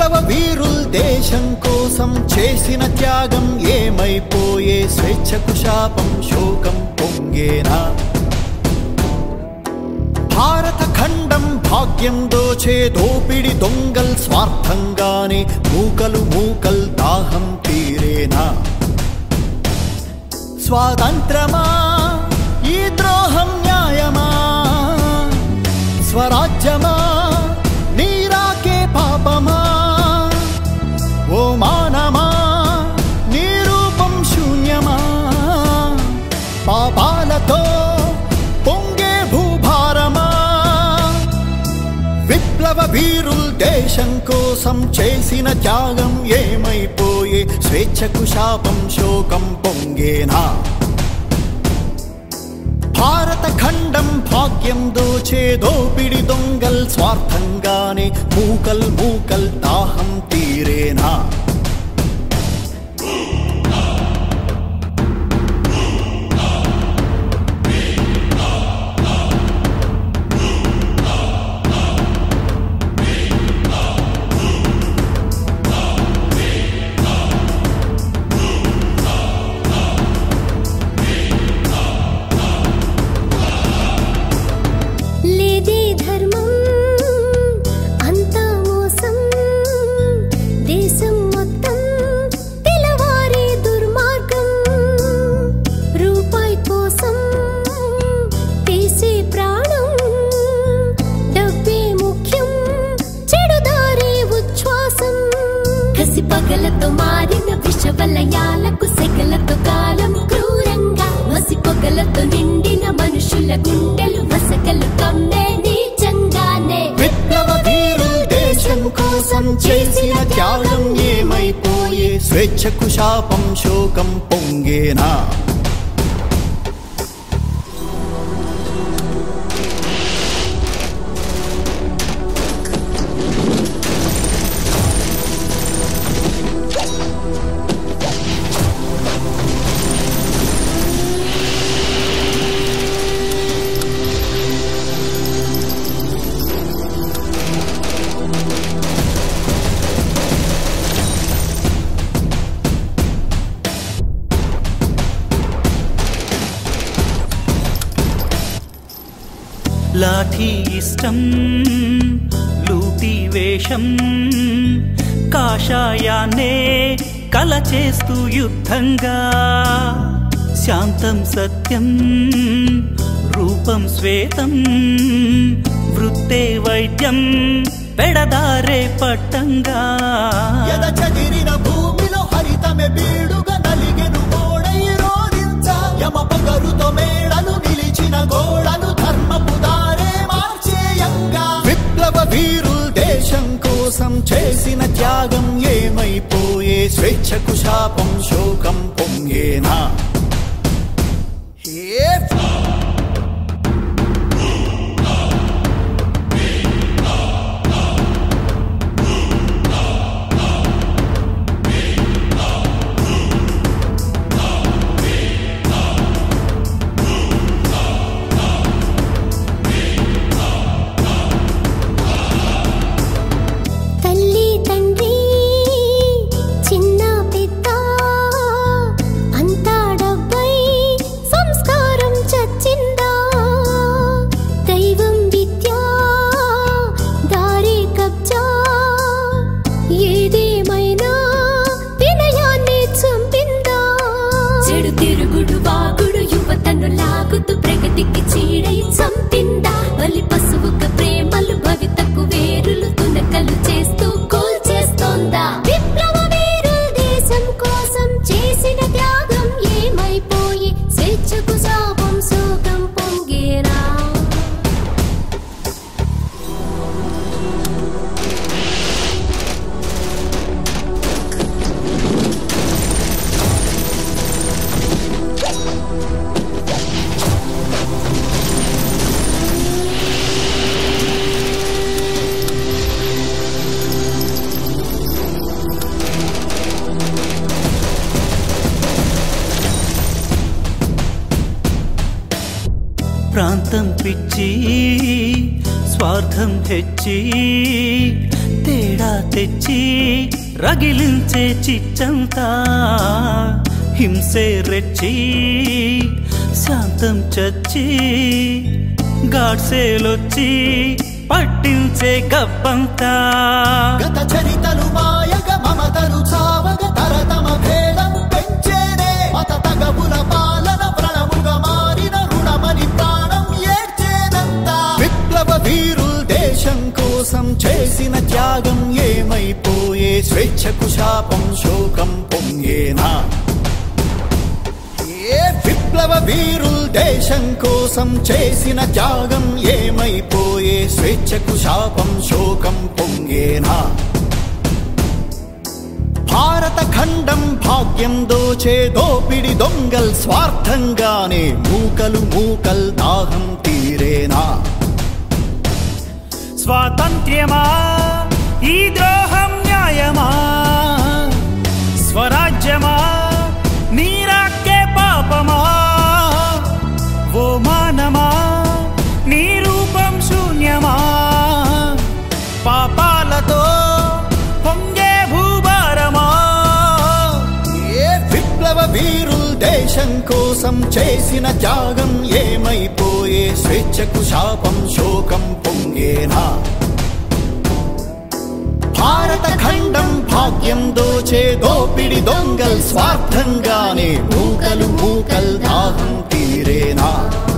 విప్లవ వీరుల్ దేశం కోసం చేసిన త్యాగం ఏమైపోయే స్వేచ్ఛకు శాపం శోకం పొంగేనా భారత ఖండం భాగ్యం దోచే దోపిడి దొంగల్ స్వార్థంగానే మూకలు మూకల్ దాహం తీరేనా స్వాతంత్రమా ఈ ద్రోహం న్యాయమా స్వరాజ్యమా నీరాకే పాపమా ఓ మానమా నీ రూపం శూన్యమా పాపాలతో పొంగే భూభారమా విప్లవ వీరుల్ దేశం కోసం చేసిన త్యాగం ఏమైపోయే స్వేచ్ఛకు శాపం శోకం పొంగేనా భారత ఖండం భాగ్యం దోచే దోపిడి దొంగల్ స్వార్థంగానే మూకల్ మూకల్ దాహం తీరేనా లేదే ధర్మం అంతా మోసం దేశం మొత్తం తెలవారే దుర్మార్గం రూపాయి కోసం తీసే ప్రాణం డబ్బే ముఖ్యం చెడుదారే ఉచ్ఛ్వాసం కసి పగలతో మారిన విషవలయాలకు సెగలతో కాలం క్రూరంగా మసి పొగలతో నిండిన మనుషుల గుండెలు మసకలు కమ్మే నీచంగానే విప్లవ వీరుల్ దేశం కోసం చేసిన త్యాగం ఏమైపోయే స్వేచ్ఛకు శాపం శోకం పొంగేనా లాఠీ ఇష్టం లూటి వేషం కాషాయాన్నే కల చేస్తూ యుద్ధంగా శాంతం సత్యం రూపం శ్వేతం వృత్తే వైద్యం పెడదారే పట్టంగా ఎద చెదిరిన భూమిలో హరితమే బీడుగా నలిగెను గోడై రోధించ యమ పొగరుతో మేడలు నిలిచిన గోడను ధర్మపు దారే మార్చేయంగా విప్లవ వీరుల్ దేశం కోసం చేసిన త్యాగం ఏమైపోయే స్వేచ్ఛకు శాపం శోకం పొంగేనా ఏ తల్లి తండ్రి చిన్న పెద్ద అంతా ప్రాంతం పిచ్చి స్వార్థం హెచ్చి తేడా తెచ్చి రగిలించే చిచ్చంతా హింసే రెచ్చి శాంతం చచ్చి గాడ్సేలొచ్చి పట్టించే గబ్బంతా గత చరితలు మాయగ మమతలు చావగ తరతమ భేదము పెంచేనే మత తగవుల పాలన ప్రణముగ మారిన రుణమని ప్రాణం ఏడ్చేనంతా విప్లవ వీరుల్ దేశం కోసం చేసిన త్యాగం ఏమైపోయే స్వేచ్ఛకు శాపం శోకం పొంగేనా ఏ విప్లవ వీరుల్ దేశం కోసం చేసిన త్యాగం ఏమైపోయే స్వేచ్ఛకు శాపం శోకం పొంగేనా భారత ఖండం భాగ్యం దోచే దోపిడి దొంగల్ స్వార్థంగానే మూకలు మూకల్ దాహం తీరేనా స్వాతంత్ర్యమా ఈ ద్రోహం న్యాయమా స్వరాజ్యమా నీరాకే పాపమా ఓ మానమా నీ రూపం శూన్యమా పాపాలతో పొంగే భూభారమా ఏ విప్లవ వీరుల్ దేశం కోసం చేసిన త్యాగం ఏమైపోయే స్వేచ్ఛకు శాపం శోకం పొంగేనా భారత ఖండం భాగ్యం దోచే దోపిడి దొంగల్ స్వార్థంగానే మూకలు మూకల్ దాహం తీరేనా